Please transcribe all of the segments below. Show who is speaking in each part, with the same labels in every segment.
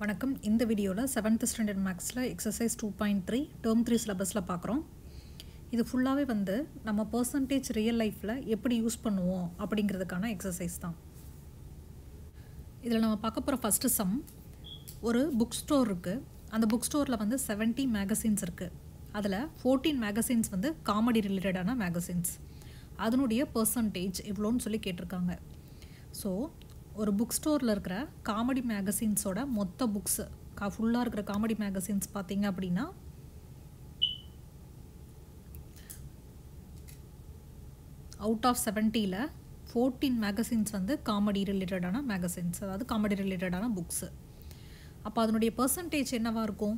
Speaker 1: வணக்கம் இந்த வீடியோவில் செவன்த் ஸ்டாண்டர்ட் மேக்ஸில் exercise two point three term three சிலபஸில் பார்க்குறோம் இது ஃபுல்லாகவே வந்து நம்ம பர்சன்டேஜ் ரியல் லைஃப்பில் எப்படி யூஸ் பண்ணுவோம் அப்படிங்கிறதுக்கான எக்ஸசைஸ் தான் இதில் நம்ம பார்க்க போகிற ஃபஸ்ட்டு சம் ஒரு புக் ஸ்டோர் இருக்குது அந்த புக் ஸ்டோரில் வந்து 70 மேகசின்ஸ் இருக்குது அதில் ஃபோர்டீன் மேகசின்ஸ் வந்து காமெடி ரிலேட்டடான மேகசின்ஸ் அதனுடைய பர்சன்டேஜ் எவ்வளோன்னு சொல்லி கேட்டிருக்காங்க ஸோ ஒரு புக் ஸ்டோரில் இருக்கிற காமெடி மேகசின்ஸோட மொத்த புக்ஸு கா ஃபுல்லாக இருக்கிற காமெடி மேகசின்ஸ் பார்த்தீங்க அப்படின்னா அவுட் ஆஃப் செவன்ட்டியில் ஃபோர்டீன் மேகசின்ஸ் வந்து காமெடி ரிலேட்டடான மேகசின்ஸ் அதாவது காமெடி ரிலேட்டடான புக்ஸு அப்போ அதனுடைய பர்சன்டேஜ் என்னவாக இருக்கும்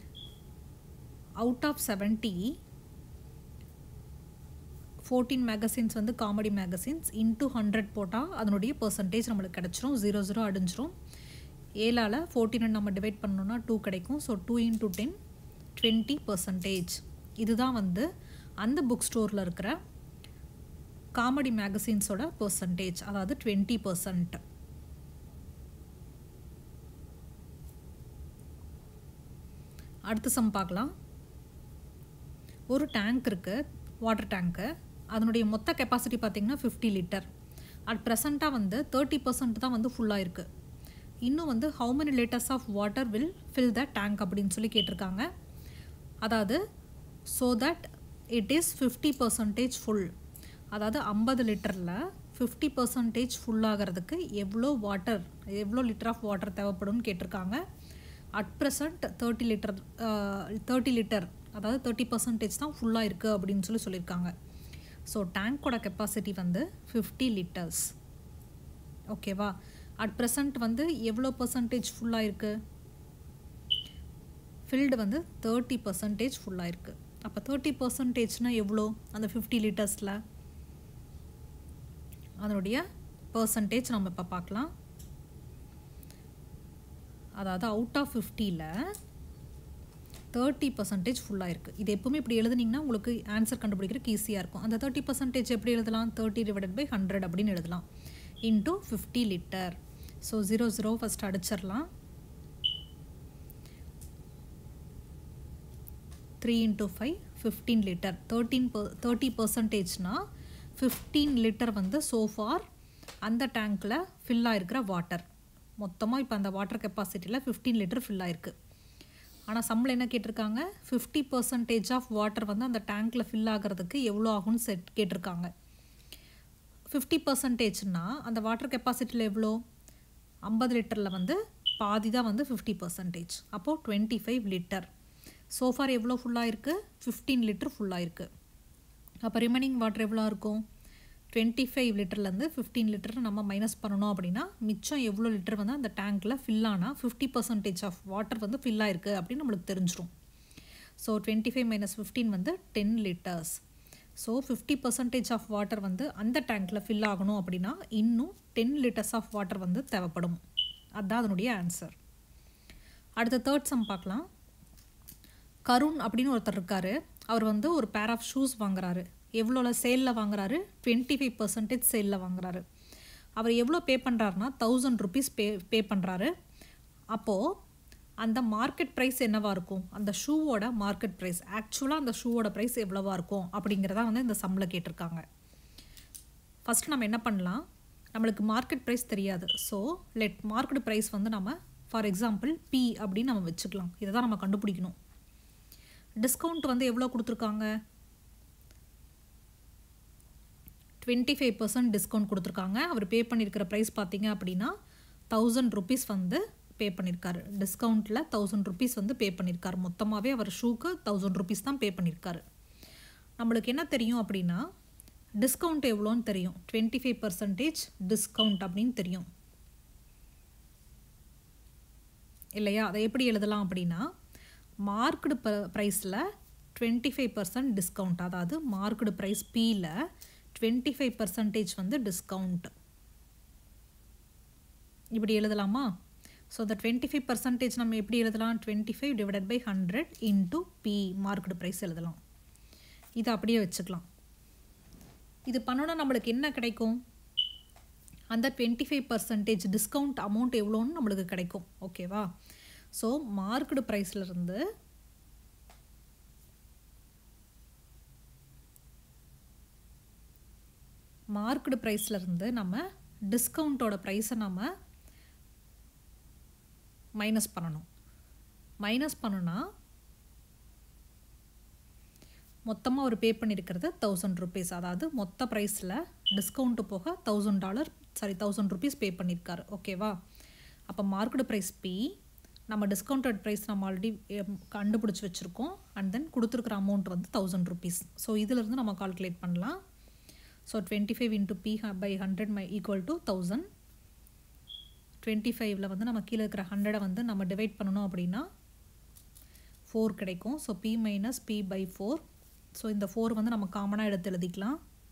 Speaker 1: out of seventy fourteen magazines வந்து காமெடி மேகசின்ஸ் இன்ட்டு ஹண்ட்ரட் போட்டால் அதனுடைய பர்சன்டேஜ் நம்மளுக்கு கிடச்சிரும் ஜீரோ ஜீரோ அடிஞ்சிரும் ஏழால் ஃபோர்டீனை நம்ம டிவைட் பண்ணோன்னா டூ கிடைக்கும் so two into ten twenty percentage இதுதான் வந்து அந்த புக் ஸ்டோரில் இருக்கிற காமெடி மேகசின்ஸோட பர்சன்டேஜ் அதாவது டுவெண்ட்டி பர்சன்ட் அடுத்த சம் பார்க்கலாம் ஒரு டேங்க் இருக்குது வாட்டர் டேங்க்கு அதனுடைய மொத்த கெப்பாசிட்டி பார்த்திங்கன்னா ஃபிஃப்டி லிட்டர் அட் ப்ரெசண்ட்டாக வந்து தேர்ட்டி பர்சன்ட் தான் வந்து ஃபுல்லாக இருக்குது இன்னும் வந்து how many litres of water will fill the tank அப்படின்னு சொல்லி கேட்டிருக்காங்க அதாவது so that it is fifty percentage full அதாவது ஐம்பது லிட்டரில் ஃபிஃப்டி பர்சன்டேஜ் ஃபுல்லாகிறதுக்கு எவ்வளோ வாட்டர் எவ்வளோ லிட்டர் ஆஃப் வாட்டர் தேவைப்படும்னு கேட்டிருக்காங்க at present thirty litre thirty litre அதாவது தேர்ட்டி பர்சன்டேஜ் தான் ஃபுல்லாக இருக்குது அப்படின்னு சொல்லி சொல்லியிருக்காங்க ஸோ டேங்க்கோட கெப்பாசிட்டி வந்து ஃபிஃப்டி லிட்டர்ஸ் ஓகேவா அட் ப்ரெசண்ட் வந்து எவ்வளோ பர்சன்டேஜ் ஃபுல்லாக இருக்குது ஃபில்டு வந்து தேர்ட்டி பர்சன்டேஜ் ஃபுல்லாக இருக்குது அப்போ தேர்ட்டி பர்சன்டேஜ்னால் எவ்வளோ அந்த ஃபிஃப்டி லிட்டர்ஸில் அதனுடைய பர்சன்டேஜ் நம்ம இப்போ பார்க்கலாம் அதாவது அவுட் ஆஃப் ஃபிஃப்டியில் தேர்ட்டி பர்சன்டேஜ் ஃபுல்லாக இருக்குது இது எப்போவுமே இப்படி எழுதுனீங்கன்னா உங்களுக்கு ஆன்சர் கண்டுபிடிக்கிறதுக்கு ஈஸியாக இருக்கும் அந்த தேர்ட்டி பர்சன்டேஜ் எப்படி எழுதலாம் தேர்ட்டி டிவைடட் பை ஹண்ட்ரட் அப்படின்னு எழுதலாம் into fifty litre so zero zero first அடிச்சிடலாம் three into five fifteen litre thirteen per thirty பர்சன்டேஜ்னால் ஃபிஃப்டீன் லிட்டர் வந்து சோஃபார் அந்த டேங்க்கில் ஃபில் ஆகிருக்கிற வாட்டர் மொத்தமாக இப்போ அந்த வாட்டர் கெப்பாசிட்டியில் ஃபிஃப்டீன் லிட்டர் ஃபில் ஆயிருக்கு ஆனால் சம்பளம் என்ன கேட்டிருக்காங்க ஃபிஃப்டி பர்சன்டேஜ் ஆஃப் வாட்டர் வந்து அந்த டேங்க்கில் ஃபில் ஆகிறதுக்கு எவ்வளோ ஆகும்னு செட் கேட்டிருக்காங்க ஃபிஃப்டி பர்சன்டேஜ்னால் அந்த வாட்டர் கெப்பாசிட்டியில் எவ்வளோ ஐம்பது லிட்டரில் வந்து பாதி தான் வந்து ஃபிஃப்டி பர்சன்டேஜ் அப்போது டுவெண்ட்டி ஃபைவ் லிட்டர் சோஃபார் எவ்வளோ ஃபுல்லாக இருக்குது ஃபிஃப்டீன் லிட்டர் ஃபுல்லாக இருக்குது அப்போ ரிமைனிங் வாட்டர் எவ்வளோ இருக்கும் டுவெண்ட்டி ஃபைவ் லிட்டர்லேருந்து ஃபிஃப்டீன் லிட்டர் நம்ம மைனஸ் பண்ணணும் அப்படின்னா மிச்சம் எவ்வளோ லிட்டர் வந்து அந்த டேங்க்கில் ஃபில் ஆனால் ஃபிஃப்டி பர்சன்டேஜ் ஆஃப் வாட்டர் வந்து ஃபில் ஆயிருக்கு அப்படின்னு நம்மளுக்கு தெரிஞ்சிடும் so twenty five minus fifteen வந்து ten litres so fifty percentage of water வந்து அந்த டேங்க்கில் ஃபில் ஆகணும் அப்படின்னா இன்னும் டென் லிட்டர்ஸ் ஆஃப் வாட்டர் வந்து தேவைப்படும் அதுதான் அதனுடைய ஆன்சர் அடுத்த தேர்ட் சம் பார்க்கலாம் கருண் அப்படின்னு ஒருத்தர் இருக்கார் அவர் வந்து ஒரு பேர் ஆஃப் ஷூஸ் வாங்குறாரு எவ்வளோல சேலில் வாங்குறாரு டுவெண்ட்டி ஃபைவ் பர்சன்டேஜ் சேலில் வாங்குறாரு அவர் எவ்வளோ பே பண்ணுறாருனா தௌசண்ட் ருபீஸ் பே பே பண்ணுறாரு அப்போது அந்த மார்க்கெட் ப்ரைஸ் என்னவாக இருக்கும் அந்த ஷூவோட மார்க்கெட் ப்ரைஸ் ஆக்சுவலாக அந்த ஷூவோட ப்ரைஸ் எவ்வளோவா இருக்கும் அப்படிங்கிறதா வந்து இந்த சம்மில் கேட்டிருக்காங்க ஃபஸ்ட்டு நம்ம என்ன பண்ணலாம் நம்மளுக்கு மார்க்கெட் ப்ரைஸ் தெரியாது ஸோ லெட் மார்க்கெட் ப்ரைஸ் வந்து நம்ம ஃபார் எக்ஸாம்பிள் பி அப்படின்னு நம்ம வச்சுக்கலாம் இதை தான் நம்ம கண்டுபிடிக்கணும் டிஸ்கவுண்ட் வந்து எவ்வளோ கொடுத்துருக்காங்க டுவெண்ட்டி ஃபைவ் பர்சன்ட் டிஸ்கவுண்ட் கொடுத்துருக்காங்க அவர் பே பண்ணியிருக்கிற ப்ரைஸ் பார்த்தீங்க அப்படின்னா தௌசண்ட் ருபீஸ் வந்து பே பண்ணியிருக்காரு டிஸ்கவுண்ட்டில் தௌசண்ட் ருபீஸ் வந்து பே பண்ணியிருக்காரு மொத்தமாகவே அவர் ஷூக்கு தௌசண்ட் ருபீஸ் தான் பே பண்ணியிருக்காரு நம்மளுக்கு என்ன தெரியும் அப்படின்னா டிஸ்கவுண்ட் எவ்வளோன்னு தெரியும் டுவெண்ட்டி ஃபைவ் பர்சன்டேஜ் டிஸ்கவுண்ட் அப்படின்னு தெரியும் இல்லையா அதை எப்படி எழுதலாம் அப்படின்னா மார்க்டு ப ப்ரைஸில் டுவெண்ட்டி ஃபைவ் பர்சன்ட் டிஸ்கவுண்ட் அதாவது மார்க்டு ப்ரைஸ் பியில் டுவெண்ட்டி ஃபைவ் பர்சன்டேஜ் வந்து டிஸ்கவுண்ட் இப்படி எழுதலாமா ஸோ இந்த டுவெண்ட்டி ஃபைவ் பர்சன்டேஜ் நம்ம எப்படி எழுதலாம் twenty five divided by hundred into P market price எழுதலாம் இதை அப்படியே வச்சுக்கலாம் இது பண்ணோன்னா நம்மளுக்கு என்ன கிடைக்கும் அந்த twenty five percentage discount amount எவ்வளோன்னு நம்மளுக்கு கிடைக்கும் ஓகேவா ஸோ மார்க்கெடு ப்ரைஸ்லேருந்து மார்க்கெடு ப்ரைஸ்லேருந்து நம்ம டிஸ்கவுண்ட்டோட ப்ரைஸை நம்ம மைனஸ் பண்ணணும் மைனஸ் பண்ணுனா மொத்தமாக அவர் பே பண்ணியிருக்கிறது தௌசண்ட் ருபீஸ் அதாவது மொத்த ப்ரைஸில் டிஸ்கவுண்ட்டு போக thousand dollar sorry thousand rupees pay பண்ணியிருக்காரு ஓகேவா அப்போ மார்க்கெட் ப்ரைஸ் பி நம்ம டிஸ்கவுண்டட் ப்ரைஸ் நம்ம ஆல்ரெடி கண்டுபிடிச்சி வச்சுருக்கோம் அண்ட் தென் கொடுத்துருக்குற அமௌண்ட் வந்து தௌசண்ட் ருபீஸ் ஸோ இதிலிருந்து நம்ம கால்குலேட் பண்ணலாம் so twenty five into P by hundred my equal to thousand twenty ஃபைவ்ல வந்து நம்ம கீழே இருக்கிற ஹண்ட்ரடை வந்து நம்ம டிவைட் பண்ணணும் அப்படின்னா ஃபோர் கிடைக்கும் so P minus P by four so இந்த ஃபோர் வந்து நம்ம காமனாக எடுத்து எழுதிக்கலாம்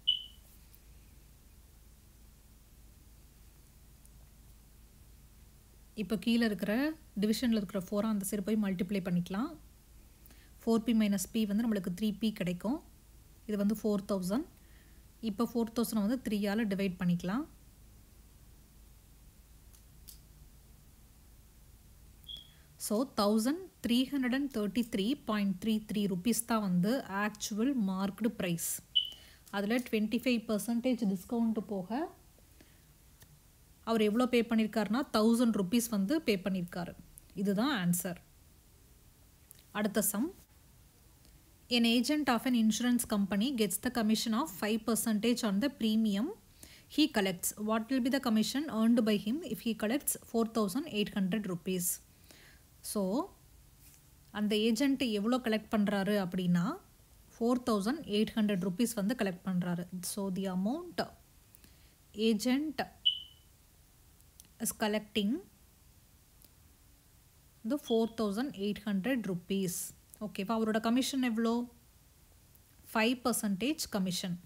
Speaker 1: இப்போ கீழே இருக்கிற டிவிஷனில் இருக்கிற ஃபோரை அந்த சைடு போய் மல்டிப்ளை பண்ணிக்கலாம் ஃபோர் பி மைனஸ் பி வந்து நம்மளுக்கு த்ரீ பி கிடைக்கும் இது வந்து ஃபோர் தௌசண்ட் இப்போ ஃபோர் தௌசண்ட் வந்து த்ரீயால் டிவைட் பண்ணிக்கலாம் so thousand three hundred and thirty three point three three rupees தான் வந்து ஆக்சுவல் மார்க்டு ப்ரைஸ் அதில் டுவெண்ட்டி ஃபைவ் பர்சன்டேஜ் டிஸ்கவுண்ட்டு போக அவர் எவ்வளோ பே பண்ணியிருக்காருனா தௌசண்ட் ருபீஸ் வந்து பே பண்ணியிருக்காரு இதுதான் ஆன்சர் அடுத்த sum an agent of an insurance company gets the commission of five percentage on the premium he collects what will be the commission earned by him if he collects 4800 rupees so அந்த agent எவ்வளோ collect பண்ணுறாரு அப்படின்னா four thousand eight hundred rupees வந்து collect பண்ணுறாரு so the amount agent is collecting the four thousand eight hundred rupees ஓகேவா அவரோட commission எவ்வளோ five percentage commission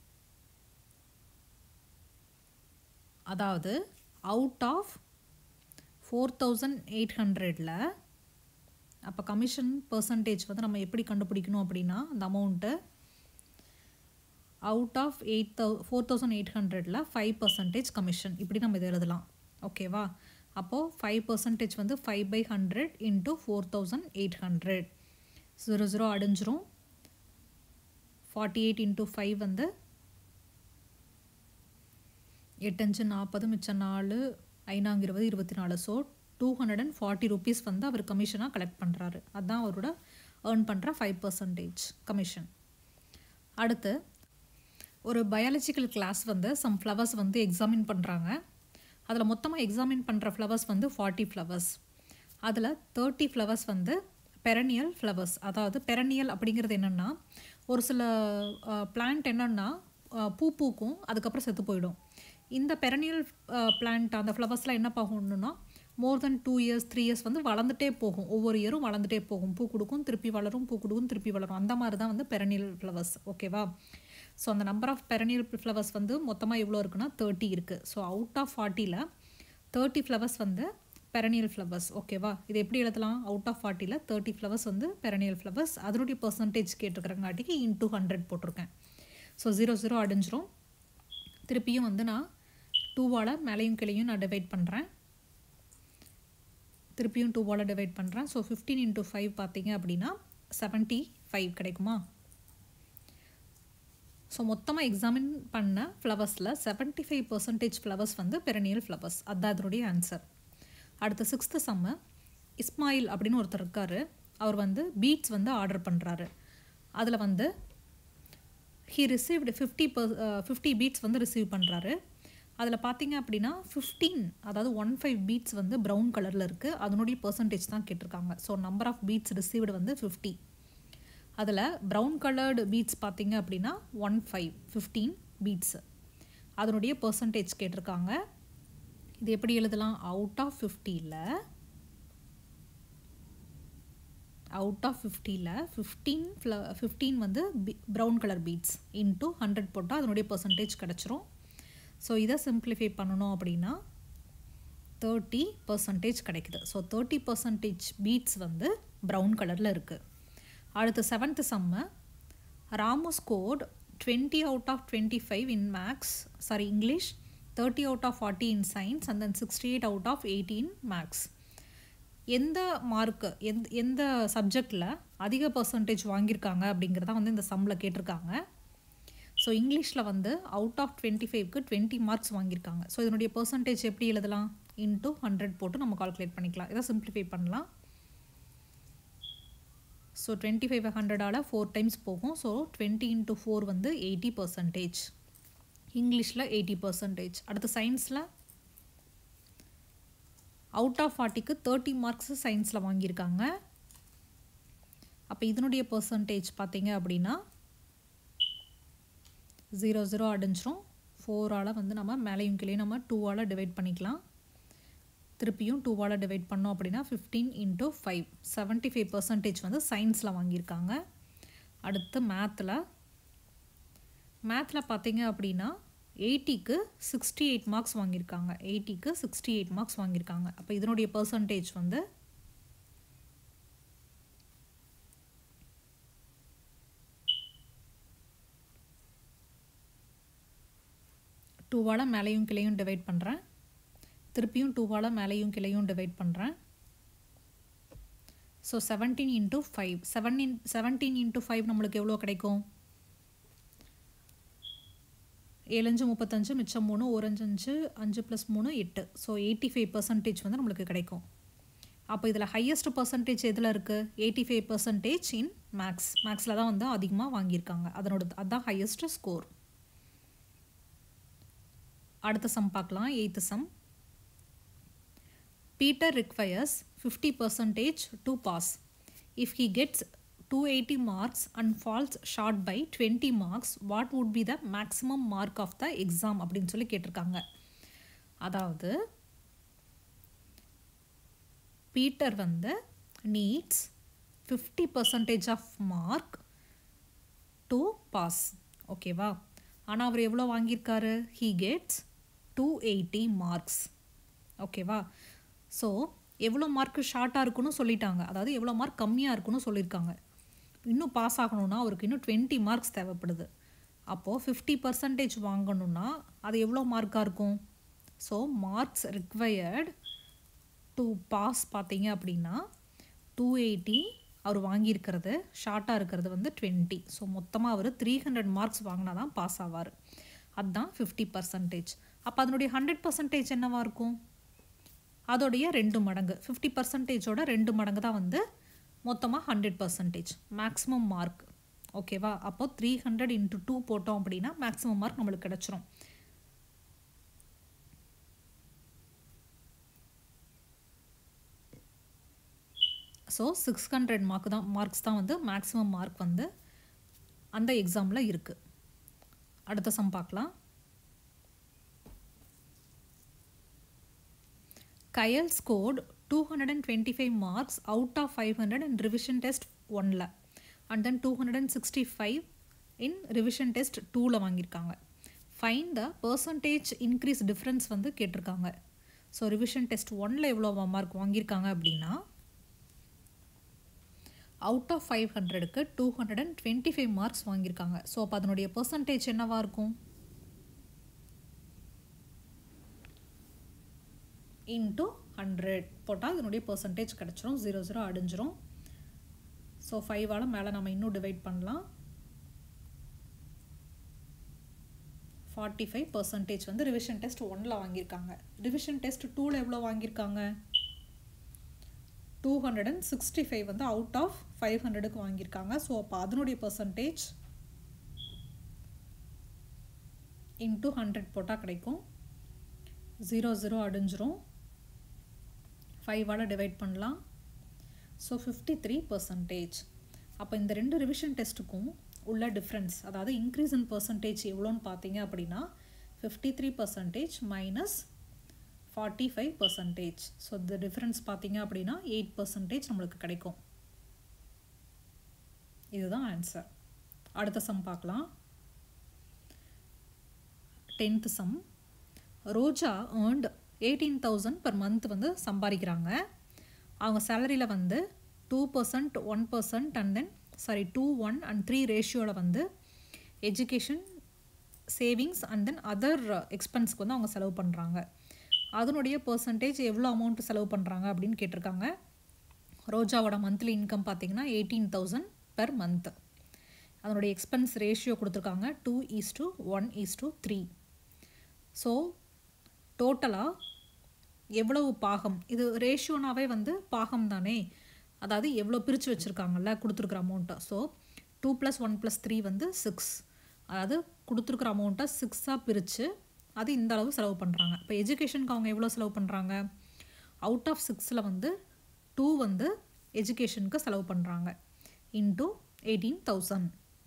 Speaker 1: அதாவது out of four thousand eight ஹண்ட்ரடில் அப்போ கமிஷன் பர்சன்டேஜ் வந்து நம்ம எப்படி கண்டுபிடிக்கணும் அப்படின்னா அந்த அமௌண்ட்டு அவுட் ஆஃப் எயிட் தௌ ஃபோர் தௌசண்ட் எயிட் ஹண்ட்ரடில் ஃபைவ் பர்சன்டேஜ் கமிஷன் இப்படி நம்ம இதை எழுதலாம் ஓகேவா அப்போது ஃபைவ் பர்சன்டேஜ் வந்து five by hundred into four thousand eight hundred zero zero அடிஞ்சிரும் ஃபார்ட்டி எயிட் இன்ட்டு ஃபைவ் வந்து எட்டஞ்சு நாற்பது மிச்சம் நாலு ஐநாங்க இருபது இருபத்தி நாலு so two hundred and forty rupees வந்து அவர் கமிஷனாக கலெக்ட் பண்ணுறாரு அதுதான் அவரோட ஏர்ன் பண்ணுற ஃபைவ் பர்சன்டேஜ் கமிஷன் அடுத்து ஒரு பயாலஜிக்கல் கிளாஸ் வந்து சம் ஃப்ளவர்ஸ் வந்து எக்ஸாமின் பண்ணுறாங்க அதில் மொத்தமாக எக்ஸாமின் பண்ணுற ஃப்ளவர்ஸ் வந்து ஃபார்ட்டி ஃப்ளவர்ஸ் அதில் தேர்ட்டி ஃப்ளவர்ஸ் வந்து பெரனியல் ஃப்ளவர்ஸ் அதாவது பெரனியல் அப்படிங்கிறது என்னென்னா ஒரு சில பிளான்ட் என்னென்னா பூ பூக்கும் அதுக்கப்புறம் செத்து போயிடும் இந்த பெரனியல் பிளான்ட் அந்த ஃப்ளவர்ஸ்லாம் என்ன ஆகணும்னா more than two years three years வந்து வளர்ந்துட்டே போகும் ஒவ்வொரு இயரும் வளர்ந்துட்டே போகும் பூ கொடுக்கும் திருப்பி வளரும் பூ கொடுக்கும் திருப்பி வளரும் அந்த மாதிரி தான் வந்து பெரனியல் ஃப்ளவர்ஸ் ஓகேவா ஸோ அந்த நம்பர் ஆஃப் பெரனியல் ஃப்ளவர்ஸ் வந்து மொத்தமாக எவ்வளோ இருக்குன்னா தேர்ட்டி இருக்குது ஸோ அவுட் ஆஃப் ஃபார்ட்டியில் தேர்ட்டி ஃப்ளவர்ஸ் வந்து பெரனியல் ஃப்ளவர்ஸ் ஓகேவா இது எப்படி எழுதலாம் அவுட் ஆஃப் ஃபார்ட்டியில் தேர்ட்டி ஃப்ளவர்ஸ் வந்து பெரனியல் ஃப்ளவர்ஸ் அதனுடைய பர்சன்டேஜ் கேட்டிருக்கிறங்காட்டிக்கு இன்டூ ஹண்ட்ரட் போட்டிருக்கேன் ஸோ ஜீரோ ஜீரோ அடிஞ்சிரும் திருப்பியும் வந்து நான் டூவால் மேலேயும் கிளையும் நான் டிவைட் பண்ணுறேன் திருப்பியும் டூவால் டிவைட் பண்ணுறேன் ஸோ ஃபிஃப்டீன் இன்ட்டு ஃபைவ் பார்த்தீங்க அப்படின்னா செவன்ட்டி ஃபைவ் கிடைக்குமா ஸோ மொத்தமாக எக்ஸாமின் பண்ண ஃப்ளவர்ஸில் செவன்ட்டி ஃபைவ் பர்சன்டேஜ் ஃப்ளவர்ஸ் வந்து பெரனியல் ஃப்ளவர்ஸ் அதுதான் அதனுடைய ஆன்சர் அடுத்த சிக்ஸ்த்து சம்மு இஸ்மாயில் அப்படின்னு ஒருத்தர் இருக்கார் அவர் வந்து பீட்ஸ் வந்து ஆர்டர் பண்ணுறாரு அதில் வந்து he received fifty per fifty beads வந்து ரிசீவ் பண்ணுறாரு அதில் பார்த்தீங்க அப்படின்னா ஃபிஃப்டீன் அதாவது ஒன் ஃபைவ் பீட்ஸ் வந்து ப்ரௌன் கலரில் இருக்குது அதனுடைய பர்சன்டேஜ் தான் கேட்டிருக்காங்க so number of beads received வந்து ஃபிஃப்டி அதில் ப்ரௌன் கலர்டு பீட்ஸ் பார்த்தீங்க அப்படின்னா ஒன் ஃபைவ் ஃபிஃப்டீன் பீட்ஸு அதனுடைய பர்சன்டேஜ் கேட்டிருக்காங்க இது எப்படி எழுதலாம் அவுட் ஆஃப் ஃபிஃப்டியில் அவுட் ஆஃப் ஃபிஃப்டியில் ஃபிஃப்டீன் ஃப்ள ஃபிஃப்டீன் வந்து பி brown colour beads into hundred போட்டால் அதனுடைய பர்சன்டேஜ் கிடச்சிரும் ஸோ இதை சிம்பிளிஃபை பண்ணணும் அப்படின்னா தேர்ட்டி பர்சன்டேஜ் கிடைக்குது ஸோ தேர்ட்டி பர்சன்டேஜ் பீட்ஸ் வந்து ப்ரௌன் கலரில் இருக்குது அடுத்து seventh sum Ramu scored twenty out of twenty five in maths sorry English thirty out of forty in science and then sixty eight out of eighteen maths எந்த mark எந்த எந்த சப்ஜெக்டில் அதிக percentage வாங்கியிருக்காங்க அப்படிங்கிறத வந்து இந்த சம்மில் கேட்டிருக்காங்க ஸோ இங்கிலீஷில் வந்து அவுட் ஆஃப் டுவெண்ட்டி ஃபைவ்க்கு டுவெண்ட்டி மார்க்ஸ் வாங்கியிருக்காங்க ஸோ இதனுடைய பர்சன்டேஜ் எப்படி எழுதலாம் இன்ட்டு ஹண்ட்ரட் போட்டு நம்ம கால்குலேட் பண்ணிக்கலாம் இதை சிம்பிளிஃபை பண்ணலாம் ஸோ டுவெண்ட்டி ஃபைவ் ஹண்ட்ரடால் ஃபோர் டைம்ஸ் போகும் ஸோ டுவெண்ட்டி இன்ட்டு ஃபோர் வந்து எயிட்டி பர்சன்டேஜ் இங்கிலீஷில் எயிட்டி பர்சன்டேஜ் அடுத்து சயின்ஸில் அவுட் ஆஃப் ஃபார்ட்டிக்கு தேர்ட்டி மார்க்ஸ் சயின்ஸில் வாங்கியிருக்காங்க அப்போ இதனுடைய பர்சன்டேஜ் பார்த்தீங்க அப்படின்னா ஜீரோ ஜீரோ அடிஞ்சிரும் ஃபோரால் வந்து நம்ம மேலேயும் கீழே நம்ம டூவால் டிவைட் பண்ணிக்கலாம் திருப்பியும் டூவால் டிவைட் பண்ணோம் அப்படின்னா fifteen into five seventy five percentage வந்து சயின்ஸில் வாங்கியிருக்காங்க அடுத்து மேத்தில் மேத்தில் பார்த்தீங்க அப்படின்னா எயிட்டிக்கு சிக்ஸ்டி எயிட் மார்க்ஸ் வாங்கியிருக்காங்க எயிட்டிக்கு சிக்ஸ்டி எயிட் மார்க்ஸ் வாங்கியிருக்காங்க அப்போ இதனுடைய பர்சன்டேஜ் வந்து டூவால் மேலேயும் கிளையும் டிவைட் பண்ணுறேன் திருப்பியும் டூவால் மேலேயும் கிளையும் டிவைட் பண்ணுறேன் so seventeen into five seventeen seventeen into five நம்மளுக்கு எவ்வளோ கிடைக்கும் ஏழஞ்சு முப்பத்தஞ்சு மிச்சம் மூணு ஓரஞ்சு அஞ்சு அஞ்சு ப்ளஸ் மூணு எட்டு ஸோ எயிட்டி ஃபைவ் பர்சன்டேஜ் வந்து நம்மளுக்கு கிடைக்கும் அப்போ இதில் ஹையஸ்ட் பர்சன்டேஜ் எதில் இருக்குது eighty five percentage in maths மேக்ஸில் தான் வந்து அதிகமாக வாங்கியிருக்காங்க அதனோட அதுதான் ஹையஸ்ட் ஸ்கோர் அடுத்த சம் பார்க்கலாம் eighth sum Peter requires 50 percentage to pass. If he gets 280 marks and falls short by 20 marks, what would be the maximum mark of the exam அப்படின்னு சொல்லி கேட்டிருக்காங்க அதாவது பீட்டர் வந்து needs fifty percentage of mark to pass ஓகேவா ஆனால் அவர் எவ்வளோ வாங்கியிருக்காரு he gets two eighty marks ஓகேவா ஸோ எவ்வளோ மார்க் ஷார்ட்டாக இருக்குன்னு சொல்லிட்டாங்க அதாவது எவ்வளோ மார்க் கம்மியாக இருக்குன்னு சொல்லியிருக்காங்க இன்னும் பாஸ் ஆகணும்னா அவருக்கு இன்னும் டுவெண்ட்டி மார்க்ஸ் தேவைப்படுது அப்போது ஃபிஃப்டி பர்சன்டேஜ் வாங்கணும்னா அது எவ்வளோ மார்க்காக இருக்கும் so marks required to pass பார்த்தீங்க அப்படின்னா டூ எயிட்டி அவர் வாங்கியிருக்கிறது ஷார்ட்டாக இருக்கிறது வந்து டுவெண்ட்டி ஸோ மொத்தமாக அவர் த்ரீ ஹண்ட்ரட் மார்க்ஸ் வாங்கினா தான் பாஸ் ஆவார் அதுதான் ஃபிஃப்டி பர்சன்டேஜ் அப்போ அதனுடைய ஹண்ட்ரட் பர்சன்டேஜ் என்னவாக இருக்கும் அதோடைய ரெண்டு மடங்கு ஃபிஃப்டி பர்சன்டேஜோட ரெண்டு மடங்கு தான் வந்து மொத்தமாக ஹண்ட்ரட் பர்சன்டேஜ் மேக்ஸிமம் மார்க் ஓகேவா அப்போ த்ரீ ஹண்ட்ரட் இன்ட்டு டூ போட்டோம் அப்படின்னா மேக்ஸிமம் மார்க் நம்மளுக்கு கிடச்சிரும் ஸோ சிக்ஸ் ஹண்ட்ரட் மார்க் தான் மார்க்ஸ் தான் வந்து மேக்ஸிமம் மார்க் வந்து அந்த எக்ஸாமில் இருக்குது அடுத்த சம் பார்க்கலாம் Kyle scored 225 marks out of 500 in revision test 1ல and then 265 in revision test 2ல வாங்கியிருக்காங்க find the percentage increase difference வந்து கேட்டிருக்காங்க ஸோ ரிவிஷன் டெஸ்ட் ஒன்ல எவ்வளோ மார்க் வாங்கியிருக்காங்க அப்படின்னா அவுட் ஆஃப் ஃபைவ் ஹண்ட்ரடுக்கு two hundred and twenty five marks வாங்கியிருக்காங்க ஸோ அப்போ அதனுடைய பர்சன்டேஜ் என்னவாக இருக்கும் இன்ட்டு ஹண்ட்ரட் போட்டால் இதனுடைய பர்சன்டேஜ் கிடச்சிரும் ஜீரோ ஜீரோ அடிஞ்சிரும் ஸோ ஃபைவால் மேலே நம்ம இன்னும் டிவைட் பண்ணலாம் ஃபார்ட்டி ஃபைவ் பர்சன்டேஜ் வந்து ரிவிஷன் டெஸ்ட் ஒனில் வாங்கியிருக்காங்க ரிவிஷன் டெஸ்ட் டூவில் எவ்வளோ வாங்கியிருக்காங்க two hundred and sixty five வந்து அவுட் ஆஃப் ஃபைவ் ஹண்ட்ரடுக்கு வாங்கியிருக்காங்க ஸோ அப்போ அதனுடைய பர்சன்டேஜ் இன்ட்டு ஹண்ட்ரட் போட்டால் கிடைக்கும் ஜீரோ ஜீரோ அடிஞ்சிரும் ஃபைவால் டிவைட் பண்ணலாம் ஸோ ஃபிஃப்டி த்ரீ பர்சன்டேஜ் அப்போ இந்த ரெண்டு ரிவிஷன் டெஸ்ட்டுக்கும் உள்ள டிஃப்ரென்ஸ் அதாவது இன்க்ரீஸ் இன் பர்சன்டேஜ் எவ்வளோன்னு பார்த்தீங்க அப்படின்னா fifty three percentage minus forty five percentage so இந்த டிஃப்ரென்ஸ் பார்த்தீங்க அப்படின்னா எயிட் பர்சன்டேஜ் நம்மளுக்கு கிடைக்கும் இதுதான் ஆன்சர் அடுத்த சம் பார்க்கலாம் tenth sum Roja earned eighteen thousand per month வந்து சம்பாதிக்கிறாங்க அவங்க சேலரியில் வந்து two percent one percent and then sorry two one and three ரேஷியோவில் வந்து education savings and then other எக்ஸ்பென்ஸ்க்கு வந்து அவங்க செலவு பண்ணுறாங்க அதனுடைய பர்சன்டேஜ் எவ்வளோ அமௌண்ட் செலவு பண்ணுறாங்க அப்படின்னு கேட்டிருக்காங்க ரோஜாவோட மந்த்லி இன்கம் பார்த்தீங்கன்னா எயிட்டீன் தௌசண்ட் பெர் மந்த் அதனுடைய எக்ஸ்பென்ஸ் ரேஷியோ கொடுத்துருக்காங்க two is to one is to three so டோட்டலாக எவ்வளவு பாகம் இது ரேஷியோனாவே வந்து பாகம் தானே அதாவது எவ்வளோ பிரித்து வச்சுருக்காங்கல்ல கொடுத்துருக்குற அமௌண்ட்டை so two plus one plus three வந்து சிக்ஸ் அதாவது கொடுத்துருக்குற அமௌண்ட்டை சிக்ஸாக பிரித்து அது இந்த அளவு செலவு பண்ணுறாங்க இப்போ எஜுகேஷனுக்கு அவங்க எவ்வளோ செலவு பண்ணுறாங்க அவுட் ஆஃப் சிக்ஸில் வந்து டூ வந்து எஜுகேஷனுக்கு செலவு பண்ணுறாங்க இன்டூ எயிட்டீன் தௌசண்ட்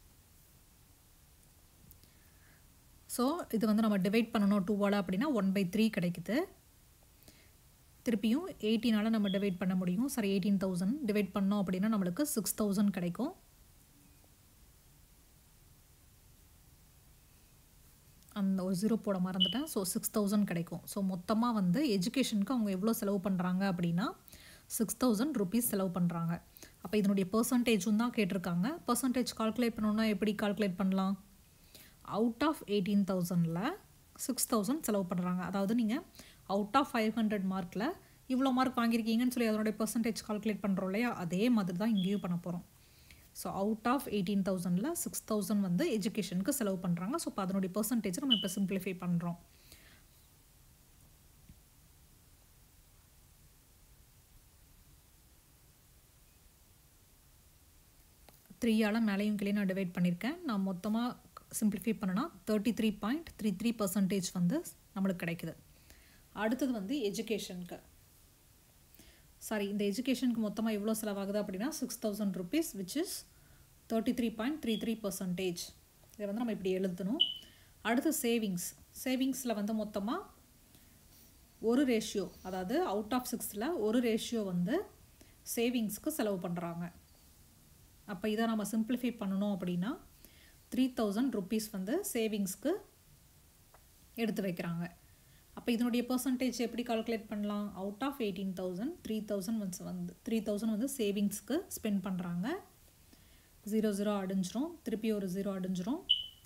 Speaker 1: ஸோ இது வந்து நம்ம டிவைட் பண்ணணும் டூவால் அப்படின்னா ஒன் பை த்ரீ கிடைக்குது திருப்பியும் எயிட்டீனால் நம்ம டிவைட் பண்ண முடியும் சாரி எயிட்டீன் தௌசண்ட் டிவைட் பண்ணோம் அப்படின்னா நம்மளுக்கு சிக்ஸ் தௌசண்ட் கிடைக்கும் அந்த ஒரு ஜீரோ போட மறந்துட்டேன் ஸோ சிக்ஸ் தௌசண்ட் கிடைக்கும் ஸோ மொத்தமாக வந்து எஜுகேஷனுக்கு அவங்க எவ்வளோ செலவு பண்ணுறாங்க அப்படின்னா சிக்ஸ் தௌசண்ட் ருபீஸ் செலவு பண்ணுறாங்க அப்போ இதனுடைய பர்சன்டேஜும் தான் கேட்டிருக்காங்க பர்சன்டேஜ் கால்குலேட் பண்ணணுன்னா எப்படி கால்குலேட் பண்ணலாம் அவுட் ஆஃப் எயிட்டீன் தௌசண்டில் சிக்ஸ் தௌசண்ட் செலவு பண்ணுறாங்க அதாவது நீங்கள் அவுட் ஆஃப் ஃபைவ் ஹண்ட்ரட் மார்க்கில் இவ்வளோ மார்க் வாங்கியிருக்கீங்கன்னு சொல்லி அதனுடைய பர்சன்டேஜ் கால்குலேட் பண்ணுறோம் இல்லையா அதே மாதிரி தான் இங்கேயும் பண்ண போகிறோம் ஸோ அவுட் ஆஃப் எயிட்டீன் தௌசண்டில் சிக்ஸ் தௌசண்ட் வந்து எஜுகேஷனுக்கு செலவு பண்ணுறாங்க ஸோ இப்போ அதனுடைய பர்சன்டேஜ் நம்ம இப்போ சிம்பிளிஃபை பண்ணுறோம் த்ரீயால் மேலேயும் கீழே நான் டிவைட் பண்ணியிருக்கேன் நான் மொத்தமாக சிம்பிளிஃபை பண்ணனா thirty three point three three percentage வந்து நம்மளுக்கு கிடைக்குது அடுத்தது வந்து எஜுகேஷனுக்கு சாரி இந்த எஜுகேஷனுக்கு மொத்தமாக எவ்வளோ செலவாகுது அப்படின்னா six thousand rupees which is thirty three point three three percentage இதை வந்து நம்ம இப்படி எழுதணும் அடுத்து சேவிங்ஸ் சேவிங்ஸில் வந்து மொத்தமாக ஒரு ரேஷியோ அதாவது அவுட் ஆஃப் சிக்ஸில் ஒரு ரேஷியோ வந்து சேவிங்ஸ்க்கு செலவு பண்ணுறாங்க அப்போ இதை நம்ம சிம்பிளிஃபை பண்ணணும் அப்படின்னா த்ரீ தௌசண்ட் ருபீஸ் வந்து சேவிங்ஸ்க்கு எடுத்து வைக்கிறாங்க அப்போ இதனுடைய பர்சன்டேஜ் எப்படி கால்குலேட் பண்ணலாம் out of eighteen thousand three thousand வந்து வந்து த்ரீ தௌசண்ட் வந்து சேவிங்ஸ்க்கு ஸ்பெண்ட் பண்ணுறாங்க ஜீரோ ஜீரோ அடிஞ்சிரும் திருப்பி ஒரு ஜீரோ அடிஞ்சிரும்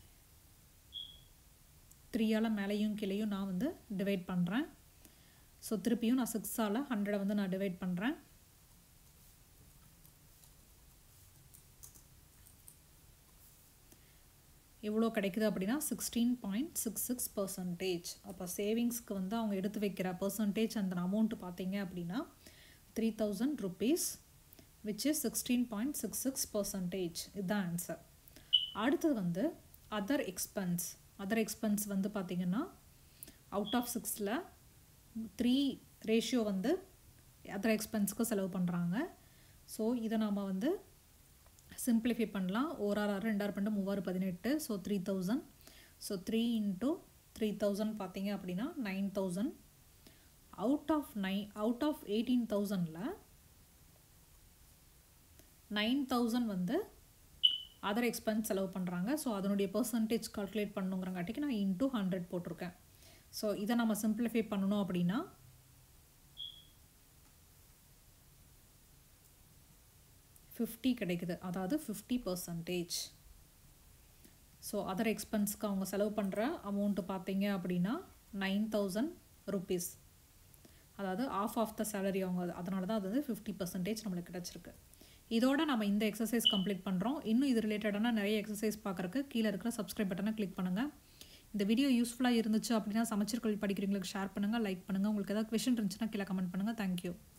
Speaker 1: த்ரீயால் மேலேயும் கீழேயும் நான் வந்து டிவைட் பண்ணுறேன் ஸோ திருப்பியும் நான் சிக்ஸால் ஹண்ட்ரடை வந்து நான் டிவைட் பண்ணுறேன் எவ்வளோ கிடைக்குது அப்படின்னா sixteen point six six percentage அப்போ சேவிங்ஸ்க்கு வந்து அவங்க எடுத்து வைக்கிற பர்சன்டேஜ் அந்த அமௌண்ட்டு பார்த்தீங்க அப்படின்னா three thousand rupees which is sixteen point six six percentage இதுதான் ஆன்சர் அடுத்தது வந்து அதர் எக்ஸ்பென்ஸ் அதர் எக்ஸ்பென்ஸ் வந்து பார்த்திங்கன்னா அவுட் ஆஃப் சிக்ஸில் த்ரீ ரேஷியோ வந்து அதர் எக்ஸ்பென்ஸ்க்கு செலவு பண்ணுறாங்க ஸோ இதை நாம் வந்து சிம்பிளிஃபை பண்ணலாம் ஒரு ஆறு ஆறு ரெண்டாறு பண்டு மூவாறு பதினெட்டு so three thousand so three into three thousand பார்த்தீங்க அப்படின்னா nine thousand out of nine out of eighteen தௌசண்டில் நைன் தௌசண்ட் வந்து அதர் எக்ஸ்பென்ஸ் செலவு பண்ணுறாங்க ஸோ அதனுடைய பர்சன்டேஜ் கால்குலேட் பண்ணுங்கிறங்காட்டிக்கு நான் இன்ட்டு ஹண்ட்ரட் போட்டிருக்கேன் ஸோ இதை நம்ம சிம்பிளிஃபை பண்ணணும் அப்படின்னா ஃபிஃப்டி கிடைக்குது அதாவது ஃபிஃப்டி பர்சன்டேஜ் ஸோ அதர் எக்ஸ்பென்ஸ்க்கு அவங்க செலவு பண்ணுற அமௌண்ட்டு பார்த்தீங்க அப்படின்னா நைன் தௌசண்ட் ருபீஸ் அதாவது ஆஃப் ஆஃப் த சேலரி அவங்க அதனால தான் அது வந்து ஃபிஃப்டி பர்சன்டேஜ் நம்மளுக்கு கிடச்சிருக்கு இதோட நம்ம இந்த எக்ஸசைஸ் கம்ப்ளீட் பண்ணுறோம் இன்னும் இது ரிலேட்டடான நிறைய எக்ஸசைஸ் பார்க்குறக்கு கீழே இருக்கிற சப்ஸ்கிரைப் பட்டனை கிளிக் பண்ணுங்கள் இந்த வீடியோ யூஸ்ஃபுல்லாக இருந்துச்சு அப்படின்னா சமைச்சர் கல்வி படிக்கிறவங்களுக்கு ஷேர் பண்ணுங்கள் லைக் பண்ணுங்கள் உங்களுக்கு ஏதாவது கொஷின் இருந்துச்சுன்னா கீழே கமெண்ட் பண்ணுங்கள் தேங்க்யூ